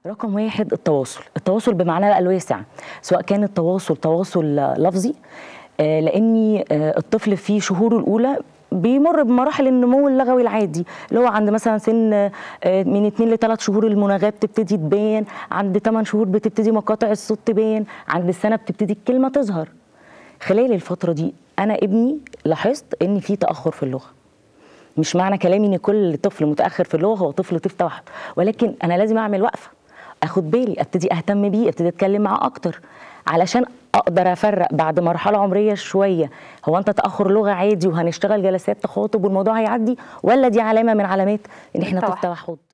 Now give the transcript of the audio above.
رقم واحد التواصل التواصل بمعناه بقى الواسع سواء كان التواصل تواصل لفظي آه، لاني آه، الطفل في شهوره الاولى بيمر بمراحل النمو اللغوي العادي اللي هو عند مثلا سن آه، من 2 ل 3 شهور المناغاه بتبتدي تبان عند 8 شهور بتبتدي مقاطع الصوت تبان عند السنه بتبتدي الكلمه تظهر خلال الفتره دي انا ابني لاحظت ان في تاخر في اللغه مش معنى كلامي ان كل طفل متاخر في اللغه هو طفل طفل واحد ولكن انا لازم اعمل وقفه اخد بالي ابتدي اهتم بيه ابتدي اتكلم معاه اكتر علشان اقدر افرق بعد مرحله عمريه شويه هو انت تاخر لغه عادي وهنشتغل جلسات تخاطب والموضوع هيعدي ولا دي علامه من علامات ان احنا طفل التوحد. توحد